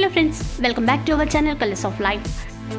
hello friends welcome back to our channel colours of life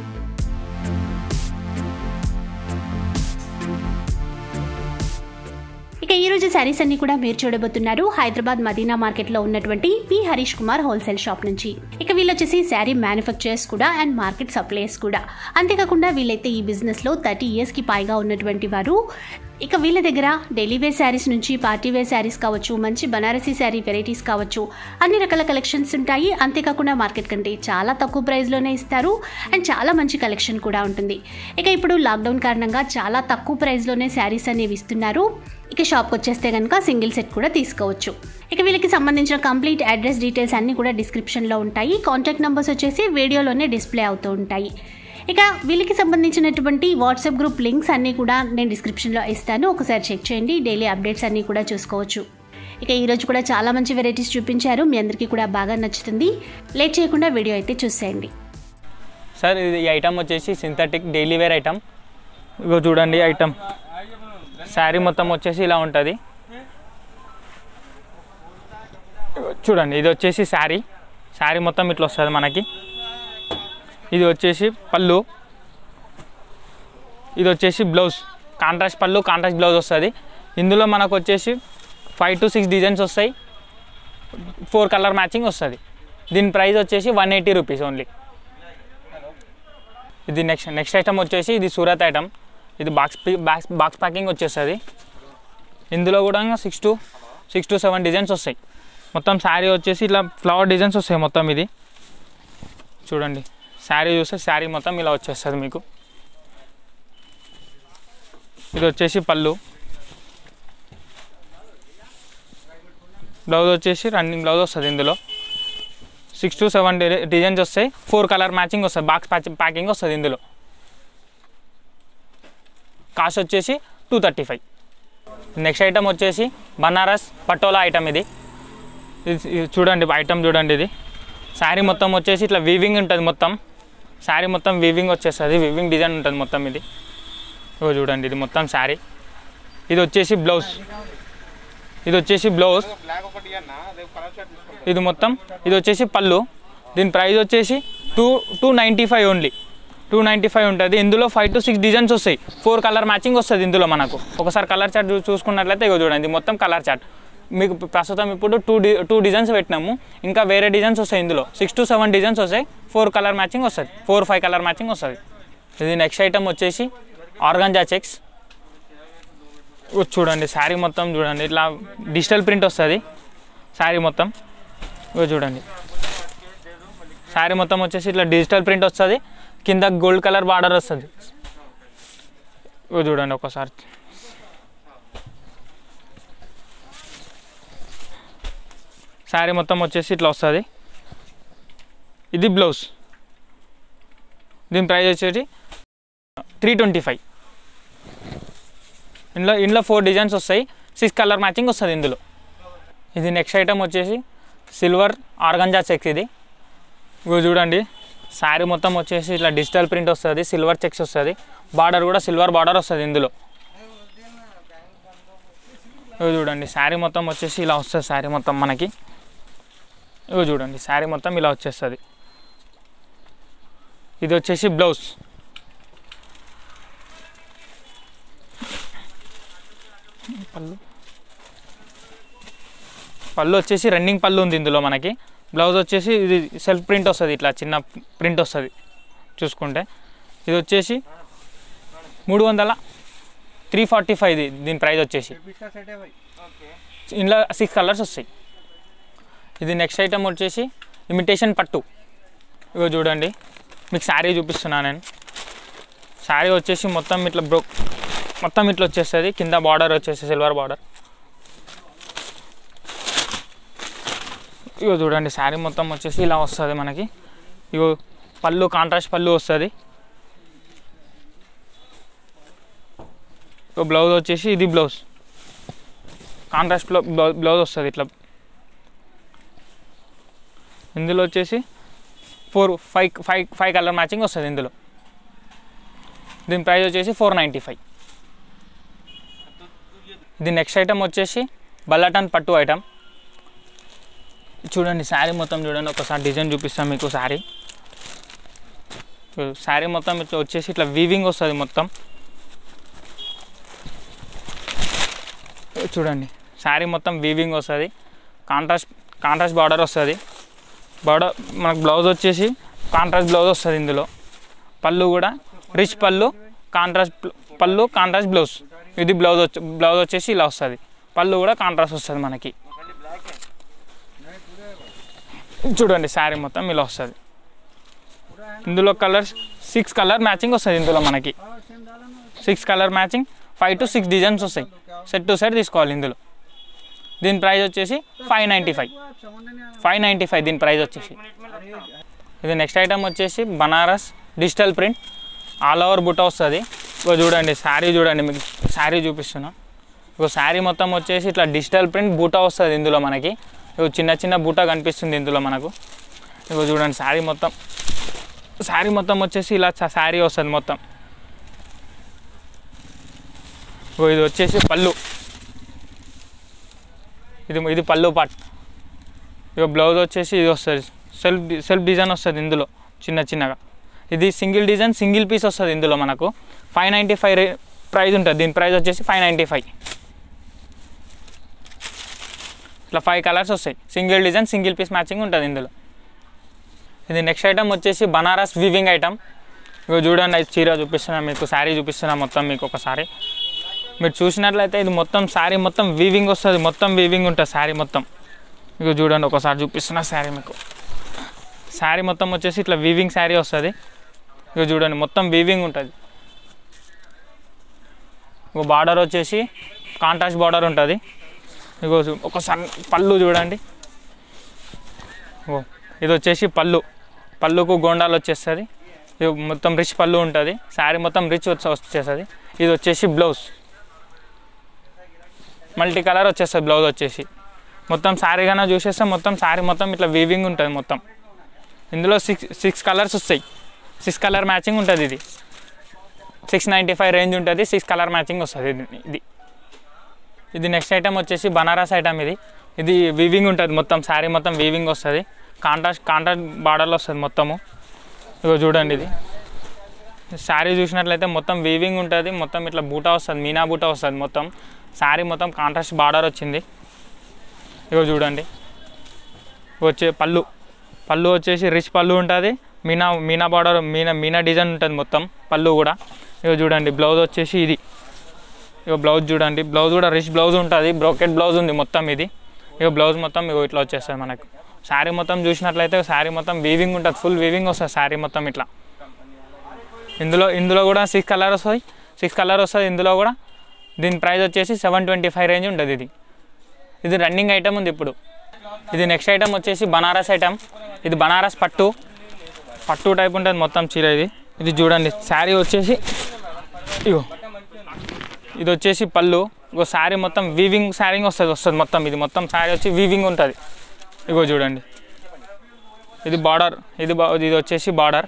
ఇక ఈ రోజు శారీస్ అన్ని కూడా మీరు చూడబోతున్నారు హైదరాబాద్ మదీనా మార్కెట్ లో ఉన్నటువంటి P Harish Kumar wholesale shop నుంచి ఇక వీళ్ళు వచ్చేసి శారీ మ్యానుఫ్యాక్చరర్స్ కూడా అండ్ మార్కెట్ సప్లయర్స్ కూడా అంతేకాకుండా వీళ్ళైతే ఈ బిజినెస్ లో థర్టీ ఇయర్స్ కి పైగా ఉన్నటువంటి వారు ఇక వీళ్ళ దగ్గర డైలీ వేర్ శారీస్ నుంచి పార్టీ వేర్ శారీస్ కావచ్చు మంచి బనారసీ శారీ వెరైటీస్ కావచ్చు అన్ని రకాల కలెక్షన్స్ ఉంటాయి అంతేకాకుండా మార్కెట్ కంటే చాలా తక్కువ ప్రైస్లోనే ఇస్తారు అండ్ చాలా మంచి కలెక్షన్ కూడా ఉంటుంది ఇక ఇప్పుడు లాక్డౌన్ కారణంగా చాలా తక్కువ ప్రైస్లోనే శారీస్ అనేవి ఇస్తున్నారు ఇక షాప్కి వచ్చేస్తే కనుక సింగిల్ సెట్ కూడా తీసుకోవచ్చు ఇక వీళ్ళకి సంబంధించిన కంప్లీట్ అడ్రస్ డీటెయిల్స్ అన్నీ కూడా డిస్క్రిప్షన్లో ఉంటాయి కాంటాక్ట్ నెంబర్స్ వచ్చేసి వీడియోలోనే డిస్ప్లే అవుతూ ఉంటాయి ఇక వీళ్ళకి సంబంధించినటువంటి వాట్సాప్ గ్రూప్ లింక్స్ అన్నీ కూడా నేను డిస్క్రిప్షన్లో ఇస్తాను ఒకసారి చెక్ చేయండి డైలీ అప్డేట్స్ అన్నీ కూడా చూసుకోవచ్చు ఇక ఈరోజు కూడా చాలా మంచి వెరైటీస్ చూపించారు మీ అందరికీ కూడా బాగా నచ్చుతుంది లేట్ చేయకుండా వీడియో అయితే చూసేయండి సార్ ఇది ఈ ఐటమ్ వచ్చేసి సింథటిక్ డైలీ వేర్ ఐటమ్ ఇగో చూడండి ఐటమ్ శారీ మొత్తం వచ్చేసి ఇలా ఉంటుంది ఇగో చూడండి ఇది వచ్చేసి శారీ శారీ మొత్తం ఇట్లా వస్తుంది మనకి ఇది వచ్చేసి పళ్ళు ఇది వచ్చేసి blouse contrast pallu contrast blouse వస్తుంది ఇందులో మనకు వచ్చేసి ఫైవ్ టు సిక్స్ డిజైన్స్ వస్తాయి ఫోర్ కలర్ మ్యాచింగ్ వస్తుంది దీని ప్రైస్ వచ్చేసి వన్ ఎయిటీ రూపీస్ ఓన్లీ ఇది నెక్స్ట్ నెక్స్ట్ ఐటమ్ వచ్చేసి ఇది సూరత్ ఐటమ్ ఇది బాక్స్ బాక్స్ బాక్స్ ప్యాకింగ్ వచ్చేస్తుంది ఇందులో కూడా six to six to seven designs వస్తాయి మొత్తం శారీ వచ్చేసి ఇట్లా ఫ్లవర్ డిజైన్స్ వస్తాయి మొత్తం ఇది చూడండి శారీ చూస్తే శారీ మొత్తం ఇలా వచ్చేస్తుంది మీకు ఇది వచ్చేసి పళ్ళు బ్లౌజ్ వచ్చేసి రన్నింగ్ బ్లౌజ్ వస్తుంది ఇందులో సిక్స్ టు సెవెన్ డిజైన్స్ వస్తాయి ఫోర్ కలర్ మ్యాచింగ్ వస్తుంది బాక్స్ ప్యాకింగ్ వస్తుంది ఇందులో కాస్ట్ వచ్చేసి two thirty five next item వచ్చేసి బనారస్ పటోలా ఐటమ్ ఇది ఇది- ఇది చూడండి ఐటమ్ చూడండి ఇది శారీ మొత్తం వచ్చేసి ఇట్లా వీవింగ్ ఉంటుంది మొత్తం శారీ మొత్తం వీవింగ్ వచ్చేస్తుంది వీవింగ్ డిజైన్ ఉంటుంది మొత్తం ఇది ఇగో చూడండి ఇది మొత్తం శారీ ఇది వచ్చేసి బ్లౌజ్ ఇది వచ్చేసి బ్లౌజ్ ఇది మొత్తం ఇది వచ్చేసి పళ్ళు దీని ప్రైస్ వచ్చేసి two two ninety five only two ninety five ఉంటుంది ఇందులో ఫైవ్ టు సిక్స్ డిజైన్స్ వస్తాయి ఫోర్ కలర్ మ్యాచింగ్ వస్తుంది ఇందులో మనకు ఒకసారి కలర్ చార్ట్ చూసుకున్నట్లయితే ఇగో చూడండి ఇది మొత్తం కలర్ చార్ట్ మీకు ప్రస్తుతం ఇప్పుడు టూ డి టూ డిజైన్స్ పెట్టినాము ఇంకా వేరే డిజైన్స్ వస్తాయి ఇందులో సిక్స్ టు సెవెన్ డిజైన్స్ వస్తాయి ఫోర్ కలర్ మ్యాచింగ్ వస్తుంది ఫోర్ ఫైవ్ కలర్ మ్యాచింగ్ వస్తుంది ఇది నెక్స్ట్ ఐటమ్ వచ్చేసి ఆర్గాంజా చెక్స్ ఇగో చూడండి శారీ మొత్తం చూడండి ఇట్లా డిజిటల్ ప్రింట్ వస్తుంది శారీ మొత్తం ఇగో చూడండి శారీ మొత్తం వచ్చేసి ఇట్లా డిజిటల్ ప్రింట్ వస్తుంది కింద గోల్డ్ కలర్ బార్డర్ వస్తుంది ఇగో చూడండి ఒకసారి శారీ మొత్తం వచ్చేసి ఇట్లా వస్తుంది ఇది బ్లౌజ్ దీని ప్రైస్ వచ్చేసి త్రీ ట్వంటీ ఫైవ్ ఇందులో ఇందులో ఫోర్ డిజైన్స్ వస్తాయి సిక్స్ కలర్ మ్యాచింగ్ వస్తుంది ఇందులో ఇది నెక్స్ట్ ఐటమ్ వచ్చేసి సిల్వర్ ఆర్గంజా చెక్స్ ఇది ఇగో చూడండి శారీ మొత్తం వచ్చేసి ఇట్లా డిజిటల్ ప్రింట్ వస్తుంది సిల్వర్ చెక్స్ వస్తుంది బార్డర్ కూడా సిల్వర్ బార్డర్ వస్తుంది ఇందులో ఇగో చూడండి శారీ మొత్తం వచ్చేసి ఇలా వస్తుంది శారీ మొత్తం మనకి ఇగో చూడండి శారీ మొత్తం ఇలా వచ్చేస్తుంది ఇది వచ్చేసి బ్లౌజ్ పళ్ళు పళ్ళు వచ్చేసి రన్నింగ్ పళ్ళు ఉంది ఇందులో మనకి బ్లౌజ్ వచ్చేసి ఇది సెల్ఫ్ ప్రింట్ వస్తుంది ఇట్లా చిన్న ప్రింట్ వస్తుంది చూసుకుంటే ఇది వచ్చేసి మూడు వందల త్రీ ఫార్టీ ఫైవ్ ఇది దీని ప్రైస్ వచ్చేసి ఇందులో సిక్స్ కలర్స్ వస్తాయి ఇది నెక్స్ట్ ఐటమ్ వచ్చేసి ఇమిటేషన్ పట్టు ఇగో చూడండి మీకు శారీ చూపిస్తున్నాను నేను శారీ వచ్చేసి మొత్తం ఇట్లా బ్రో మొత్తం ఇట్లా వచ్చేస్తుంది కింద బార్డర్ వచ్చేసి సిల్వర్ బార్డర్ ఇగో చూడండి శారీ మొత్తం వచ్చేసి ఇలా వస్తుంది మనకి ఇగో పళ్ళు కాంట్రాస్ట్ పళ్ళు వస్తుంది ఇగో బ్లౌజ్ వచ్చేసి ఇది బ్లౌజ్ కాంట్రాస్ట్ బ్లౌజ్ వస్తుంది ఇట్లా ఇందులో వచ్చేసి four five five five colour matching వస్తుంది ఇందులో దీని ప్రైస్ వచ్చేసి ఫోర్ నైంటీ ఫైవ్ ఇది నెక్స్ట్ ఐటమ్ వచ్చేసి బల్లటన్ పట్టు ఐటమ్ చూడండి శారీ మొత్తం చూడండి ఒకసారి డిజైన్ చూపిస్తాను మీకు శారీ శారీ మొత్తం ఇట్లా వచ్చేసి ఇట్లా వీవింగ్ వస్తుంది మొత్తం చూడండి శారీ మొత్తం వీవింగ్ వస్తుంది కాంట్రాస్ట్ కాంట్రాస్ట్ బార్డర్ వస్తుంది బార్డర్ మనకు బ్లౌజ్ వచ్చేసి కాంట్రాస్ట్ బ్లౌజ్ వస్తుంది ఇందులో పళ్ళు కూడా రిచ్ పళ్ళు కాంట్రాస్ట్ ప్ల- పళ్ళు కాంట్రాస్ట్ బ్లౌజ్ ఇది బ్లౌజ్ వచ్చి బ్లౌజ్ వచ్చేసి ఇలా వస్తుంది పళ్ళు కూడా కాంట్రాస్ట్ వస్తుంది మనకి చూడండి శారీ మొత్తం ఇలా వస్తుంది ఇందులో కలర్స్ సిక్స్ కలర్ మ్యాచింగ్ వస్తుంది ఇందులో మనకి six colour matching five to six designs వస్తాయి సెట్ టు సెట్ తీసుకోవాలి ఇందులో దీని ప్రైస్ వచ్చేసి five ninety five five ninety five దీని ప్రైస్ వచ్చేసి ఇది నెక్స్ట్ ఐటమ్ వచ్చేసి Banaras digital print all over బుట్ట వస్తుంది ఇగో చూడండి శారీ చూడండి మీకు శారీ చూపిస్తున్నా ఇగో శారీ మొత్తం వచ్చేసి ఇట్లా డిజిటల్ ప్రింట్ బూట వస్తుంది ఇందులో మనకి ఇగో చిన్న చిన్న బూట కనిపిస్తుంది ఇందులో మనకు ఇగో చూడండి శారీ మొత్తం శారీ మొత్తం వచ్చేసి ఇలా చ- శారీ వస్తుంది మొత్తం ఇగో ఇది వచ్చేసి పళ్ళు ఇది ఇది పళ్ళు పార్ట్ ఇక బ్లౌజ్ వచ్చేసి ఇది వస్తుంది సెల్ఫ్ డి- సెల్ఫ్ డిజైన్ వస్తుంది ఇందులో చిన్న చిన్నగా ఇది సింగిల్ డిజైన్ సింగిల్ పీస్ వస్తుంది ఇందులో మనకు ఫైవ్ నైంటీ ఫైవ్ రే ప్రైస్ ఉంటుంది దీని ప్రైస్ వచ్చేసి ఫైవ్ నైంటీ ఫైవ్ ఇట్లా ఫైవ్ కలర్స్ వస్తాయి single design single piece matching ఉంటుంది ఇందులో ఇది నెక్స్ట్ ఐటమ్ వచ్చేసి బనారస్ వీవింగ్ ఐటమ్ ఇక చూడండి అది చీర చూపిస్తున్నా మీకు శారీ చూపిస్తున్నా మొత్తం మీకు ఒకసారి మీరు చూసినట్లయితే ఇది మొత్తం శారీ మొత్తం వీవింగ్ వస్తుంది మొత్తం వీవింగ్ ఉంటుంది శారీ మొత్తం ఇక చూడండి ఒకసారి చూపిస్తున్నా శారీ మీకు శారీ మొత్తం వచ్చేసి ఇట్లా వీవింగ్ శారీ వస్తుంది ఇక చూడండి మొత్తం వీవింగ్ ఉంటుంది ఇక బార్డర్ వచ్చేసి కాంట్రాస్ట్ బార్డర్ ఉంటుంది ఇగో చూ- ఒకసారి పళ్ళు చూడండి ఓ ఇది వచ్చేసి పళ్ళు పళ్ళుకు గోండాలు వచ్చేస్తుంది ఇది మొత్తం రిచ్ పళ్ళు ఉంటుంది శారీ మొత్తం రిచ్ వచ్చి వచ్చేస్తుంది ఇది వచ్చేసి బ్లౌజ్ మల్టీ కలర్ వచ్చేస్తుంది బ్లౌజ్ వచ్చేసి మొత్తం శారీ కన్నా చూసేస్తే మొత్తం శారీ మొత్తం ఇట్లా వీవింగ్ ఉంటుంది మొత్తం ఇందులో సిక్స్ సిక్స్ కలర్స్ వస్తాయి సిక్స్ కలర్ మ్యాచింగ్ ఉంటుంది ఇది సిక్స్ నైంటీ ఫైవ్ రేంజ్ ఉంటుంది సిక్స్ కలర్ మ్యాచింగ్ వస్తుంది ఇది ఇది ఇది నెక్స్ట్ ఐటమ్ వచ్చేసి బనారస్ ఐటమ్ ఇది ఇది వీవింగ్ ఉంటుంది మొత్తం శారీ మొత్తం వీవింగ్ వస్తుంది కాంట్రాస్ట్ కాంట్రాస్ట్ బార్డర్లో వస్తుంది మొత్తము ఇగో చూడండి ఇది శారీ చూసినట్లయితే మొత్తం వీవింగ్ ఉంటుంది మొత్తం ఇట్లా బూటా వస్తుంది మీనా బూటా వస్తుంది మొత్తం శారీ మొత్తం కాంట్రాస్ట్ బార్డర్ వచ్చింది ఇగో చూడండి వచ్చే పళ్ళు పళ్ళు వచ్చేసి రిచ్ పళ్ళు ఉంటుంది మీనా మీనా బార్డర్ మీనా మీనా డిజైన్ ఉంటుంది మొత్తం పళ్ళు కూడా ఇగో చూడండి బ్లౌజ్ వచ్చేసి ఇది ఇగో బ్లౌజ్ చూడండి బ్లౌజ్ కూడా రిచ్ బ్లౌజ్ ఉంటుంది బ్రోకెట్ బ్లౌజ్ ఉంది మొత్తం ఇది ఇగో బ్లౌజ్ మొత్తం ఇగో ఇట్లా వచ్చేస్తుంది మనకు శారీ మొత్తం చూసినట్లయితే శారీ మొత్తం వీవింగ్ ఉంటుంది ఫుల్ వీవింగ్ వస్తుంది శారీ మొత్తం ఇట్లా ఇందులో ఇందులో కూడా సిక్స్ కలర్ వస్తాయి సిక్స్ కలర్ వస్తుంది ఇందులో కూడా దీని ప్రైస్ వచ్చేసి సెవెన్ ట్వంటీ ఫైవ్ రేంజ్ ఉంటుంది ఇది ఇది రన్నింగ్ ఐటమ్ ఉంది ఇప్పుడు ఇది నెక్స్ట్ ఐటమ్ వచ్చేసి బనారస్ ఐటమ్ ఇది బనారస్ పట్టు పట్టు టైప్ ఉంటుంది మొత్తం చీర ఇది ఇది చూడండి శారీ వచ్చేసి ఇగో ఇది వచ్చేసి పళ్ళు ఇగో శారీ మొత్తం వీవింగ్ శారీ వస్తుంది వస్తుంది మొత్తం ఇది మొత్తం శారీ వచ్చి వీవింగ్ ఉంటుంది ఇగో చూడండి ఇది బార్డర్ ఇది బా- ఇది వచ్చేసి బార్డర్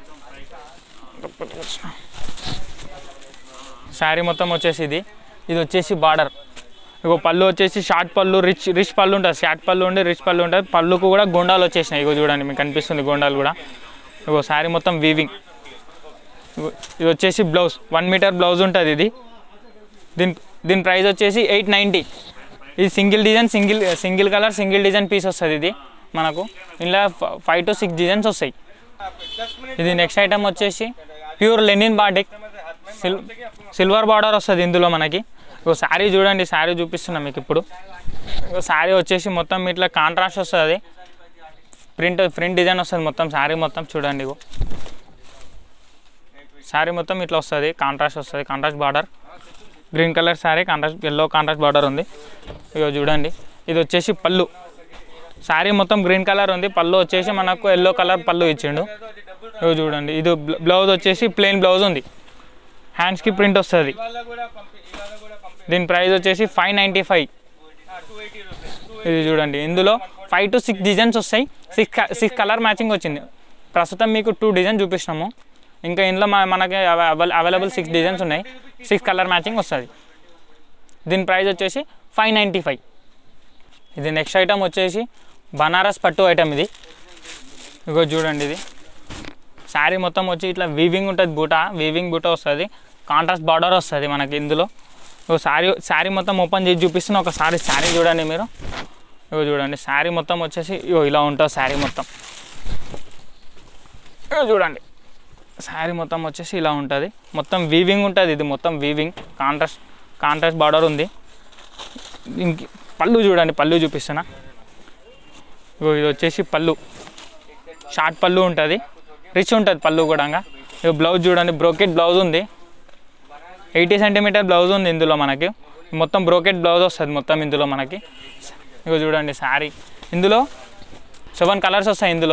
శారీ మొత్తం వచ్చేసి ఇది ఇది వచ్చేసి బార్డర్ ఇగో పళ్ళు వచ్చేసి షార్ట్ పళ్ళు రిచ్ రిచ్ పళ్ళు ఉంటుంది షార్ట్ పళ్ళు ఉండి రిచ్ పళ్ళు ఉంటుంది పళ్ళుకు కూడా గొండాలు వచ్చేసినాయి ఇగో చూడండి మీకు కనిపిస్తుంది గొండాలు కూడా ఇగో శారీ మొత్తం వీవింగ్ ఇగో ఇది వచ్చేసి బ్లౌజ్ వన్ మీటర్ బ్లౌజ్ ఉంటుంది ఇది దీని దీని ప్రైస్ వచ్చేసి ఎయిట్ నైంటీ ఇది single design single single colour single design piece వస్తుంది ఇది మనకు ఇలా ఫైవ్ టు సిక్స్ డిజైన్స్ వస్తాయి ఇది నెక్స్ట్ ఐటమ్ వచ్చేసి ప్యూర్ లెనిన్ బాటిక్ సిల్ సిల్వర్ బార్డర్ వస్తుంది ఇందులో మనకి ఇగో శారీ చూడండి శారీ చూపిస్తున్నా మీకు ఇప్పుడు ఇగో శారీ వచ్చేసి మొత్తం ఇట్లా కాంట్రాస్ట్ వస్తుంది ప్రింట్ ప్రింట్ డిజైన్ వస్తుంది మొత్తం శారీ మొత్తం చూడండి ఇగో శారీ మొత్తం ఇట్లా వస్తుంది కాంట్రాస్ట్ వస్తుంది contrast border green colour sari contrast yellow contrast border ఉంది ఇగో చూడండి ఇది వచ్చేసి పళ్ళు శారీ మొత్తం గ్రీన్ కలర్ ఉంది పళ్ళు వచ్చేసి మనకు ఎల్లో కలర్ పళ్ళు ఇచ్చిండు ఇగో చూడండి ఇది బ్ల- బ్లౌజ్ వచ్చేసి ప్లెయిన్ బ్లౌజ్ ఉంది హ్యాండ్స్కి ప్రింట్ వస్తుంది దీని ప్రైస్ వచ్చేసి ఫైవ్ నైంటీ ఫైవ్ ఇది చూడండి ఇందులో ఫైవ్ టు సిక్స్ డిజైన్స్ వస్తాయి సిక్స్ సిక్స్ కలర్ మ్యాచింగ్ వచ్చింది ప్రస్తుతం మీకు టూ డిజైన్ చూపిస్తున్నాము ఇంకా ఇందులో మన మనకి అవైల అవైలబుల్ సిక్స్ డిజైన్స్ ఉన్నాయి సిక్స్ కలర్ మ్యాచింగ్ వస్తుంది దీని ప్రైస్ వచ్చేసి ఫైవ్ నైంటీ ఫైవ్ ఇది నెక్స్ట్ ఐటమ్ వచ్చేసి బనారస్ పట్టు ఐటమ్ ఇది ఇగో చూడండి ఇది శారీ మొత్తం వచ్చి ఇట్లా వీవింగ్ ఉంటుంది బూట వీవింగ్ బూట వస్తుంది కాంట్రాస్ట్ బార్డర్ వస్తుంది మనకి ఇందులో ఇగో శారీ శారీ మొత్తం ఓపెన్ చేసి చూపిస్తున్న ఒక శారీ శారీ చూడండి మీరు ఇగో చూడండి శారీ మొత్తం వచ్చేసి ఇగో ఇలా ఉంటుంది శారీ మొత్తం ఇగో చూడండి శారీ మొత్తం వచ్చేసి ఇలా ఉంటుంది మొత్తం వీవింగ్ ఉంటుంది ఇది మొత్తం వీవింగ్ కాంట్రాస్ట్ కాంట్రాస్ట్ బార్డర్ ఉంది ఇంక పళ్ళు చూడండి పళ్ళు చూపిస్తున్నా ఇగో ఇది వచ్చేసి పళ్ళు షార్ట్ పళ్ళు ఉంటుంది రిచ్ ఉంటుంది పళ్ళు కూడా ఇక బ్లౌజ్ చూడండి బ్రోకెట్ బ్లౌజ్ ఉంది ఎయిటీ సెంటీమీటర్ బ్లౌజ్ ఉంది ఇందులో మనకి మొత్తం బ్రోకెట్ బ్లౌజ్ వస్తుంది మొత్తం ఇందులో మనకి ఇగో చూడండి శారీ ఇందులో సెవెన్ కలర్స్ వస్తాయి ఇందులో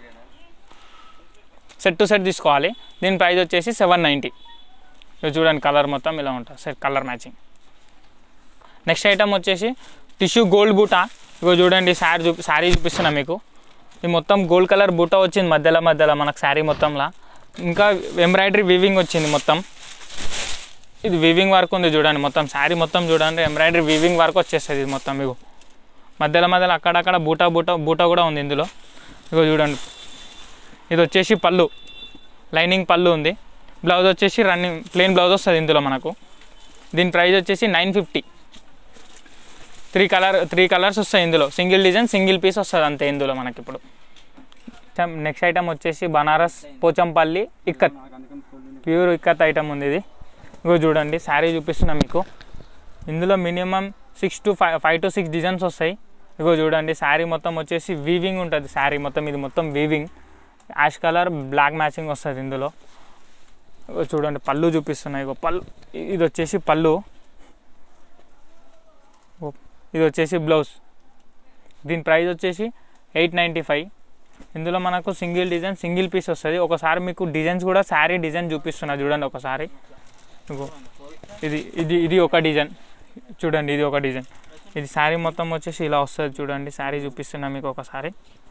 సెట్ టు సెట్ తీసుకోవాలి దీని ప్రైస్ వచ్చేసి సెవెన్ నైంటీ ఇక చూడండి కలర్ మొత్తం ఇలా ఉంటుంది set colour matching next item వచ్చేసి టిష్యూ గోల్డ్ బూటా ఇగో చూడండి శారీ చూపి శారీ చూపిస్తున్నా మీకు ఇది మొత్తం గోల్డ్ కలర్ బూటా వచ్చింది మధ్యలో మధ్యలో మనకు శారీ మొత్తంలో ఇంకా ఎంబ్రాయిడరీ వీవింగ్ వచ్చింది మొత్తం ఇది వీవింగ్ వర్క్ ఉంది చూడండి మొత్తం శారీ మొత్తం చూడండి ఎంబ్రాయిడరీ వీవింగ్ వర్క్ వచ్చేస్తుంది ఇది మొత్తం ఇగో మధ్యలో మధ్యలో అక్కడక్కడ బూటా బూటా బూటా కూడా ఉంది ఇందులో ఇగో చూడండి ఇది వచ్చేసి పళ్ళు లైనింగ్ పళ్ళు ఉంది బ్లౌజ్ వచ్చేసి రన్నింగ్ ప్లెయిన్ బ్లౌజ్ వస్తుంది ఇందులో మనకు దీని ప్రైస్ వచ్చేసి nine fifty three colour three colours వస్తాయి ఇందులో సింగిల్ డిజైన్ సింగిల్ పీస్ వస్తుంది అంతే ఇందులో మనకి ఇప్పుడు నెక్స్ట్ ఐటమ్ వచ్చేసి బనారస్ పోచంపల్లి ఇక్కత్ ప్యూర్ ఇక్కత్ ఐటమ్ ఉంది ఇది ఇగో చూడండి శారీ చూపిస్తున్నా మీకు ఇందులో minimum six to five five to six designs వస్తాయి ఇగో చూడండి శారీ మొత్తం వచ్చేసి వీవింగ్ ఉంటుంది శారీ మొత్తం ఇది మొత్తం weaving ash colour black matching వస్తుంది ఇందులో ఇగో చూడండి పళ్ళు చూపిస్తున్నాయి ఇగో పళ్ళు ఇది వచ్చేసి పళ్ళు ఓ, ఇది వచ్చేసి బ్లౌజ్ దీని ప్రైస్ వచ్చేసి ఎయిట్ నైంటీ ఫైవ్ ఇందులో మనకు సింగిల్ డిజైన్ సింగిల్ పీస్ వస్తుంది ఒకసారి మీకు డిజైన్స్ కూడా శారీ డిజైన్ చూపిస్తున్నా చూడండి ఒకసారి ఇగో ఇది ఇది ఇది ఒక డిజైన్ చూడండి ఇది ఒక డిజైన్ ఇది శారీ మొత్తం వచ్చేసి ఇలా వస్తుంది చూడండి శారీ చూపిస్తున్నా మీకు ఒకసారి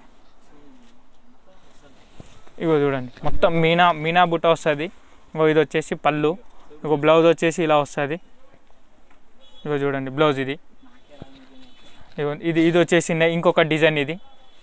ఇగో చూడండి మొత్తం మీనా మీనా బుట్ట వస్తుంది ఇగో ఇది వచ్చేసి పళ్ళు ఇగో బ్లౌజ్ వచ్చేసి ఇలా వస్తుంది ఇగో చూడండి బ్లౌజ్ ఇది ఇగో ఇది ఇది వచ్చేసి నే- ఇంకొక డిజైన్ ఇది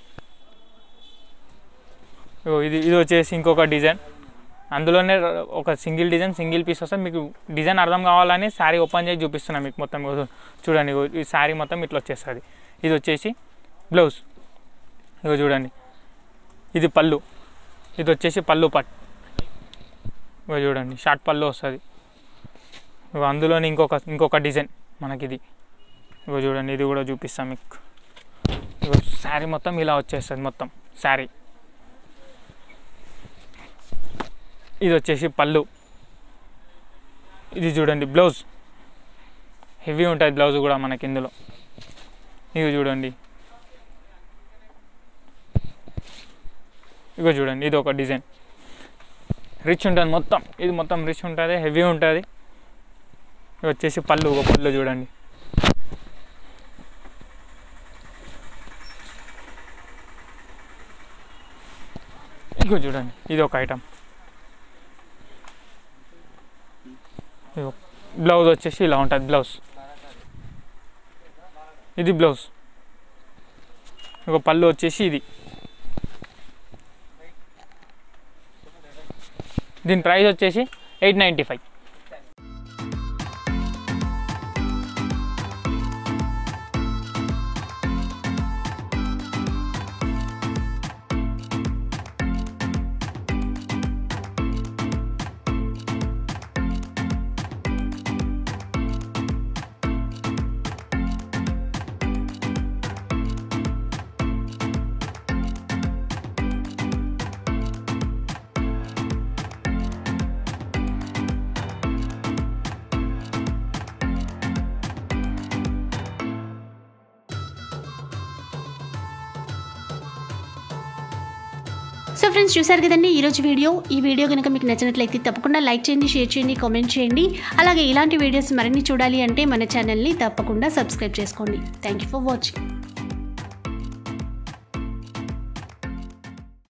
ఇగో ఇది ఇది వచ్చేసి ఇంకొక డిజైన్ అందులోనే ర- ఒక సింగిల్ డిజైన్ సింగిల్ పీస్ వస్తుంది మీకు డిజైన్ అర్థం కావాలని శారీ ఓపెన్ చేసి చూపిస్తున్నా మీకు మొత్తం ఇగో చూడండి ఇగో ఈ శారీ మొత్తం ఇట్లా వచ్చేస్తుంది ఇది వచ్చేసి బ్లౌజ్ ఇగో చూడండి ఇది పళ్ళు ఇది వచ్చేసి పళ్ళు పట్ ఇగో చూడండి షార్ట్ పళ్ళు వస్తుంది ఇగో అందులోనే ఇంకొక ఇంకొక డిజైన్ మనకి ఇది ఇగో చూడండి ఇది కూడా చూపిస్తాం మీకు ఇగో శారీ మొత్తం ఇలా వచ్చేస్తుంది మొత్తం శారీ ఇది వచ్చేసి పళ్ళు ఇది చూడండి బ్లౌజ్ హెవీ ఉంటుంది బ్లౌజ్ కూడా మనకి ఇందులో ఇవి చూడండి ఇగో చూడండి ఇది ఒక డిజైన్ రిచ్ ఉంటుంది మొత్తం ఇది మొత్తం రిచ్ ఉంటుంది హెవీ ఉంటుంది ఇది వచ్చేసి పళ్ళు ఒక పళ్ళు చూడండి ఇగో చూడండి ఇది ఒక ఐటమ్ ఇగో బ్లౌజ్ వచ్చేసి ఇలా ఉంటుంది బ్లౌజ్ ఇది బ్లౌజ్ ఇగో పళ్ళు వచ్చేసి ఇది దీని ప్రైస్ వచ్చేసి eight ninety five so friends చూసారు కదండి ఈరోజు వీడియో ఈ వీడియో కనుక మీకు నచ్చినట్లయితే తప్పకుండా లైక్ చేయండి షేర్ చేయండి కామెంట్ చేయండి అలాగే ఇలాంటి వీడియోస్ మరిన్ని చూడాలి అంటే మన ఛానల్ని తప్పకుండా సబ్స్క్రైబ్ చేసుకోండి థ్యాంక్ యూ ఫర్ వాచింగ్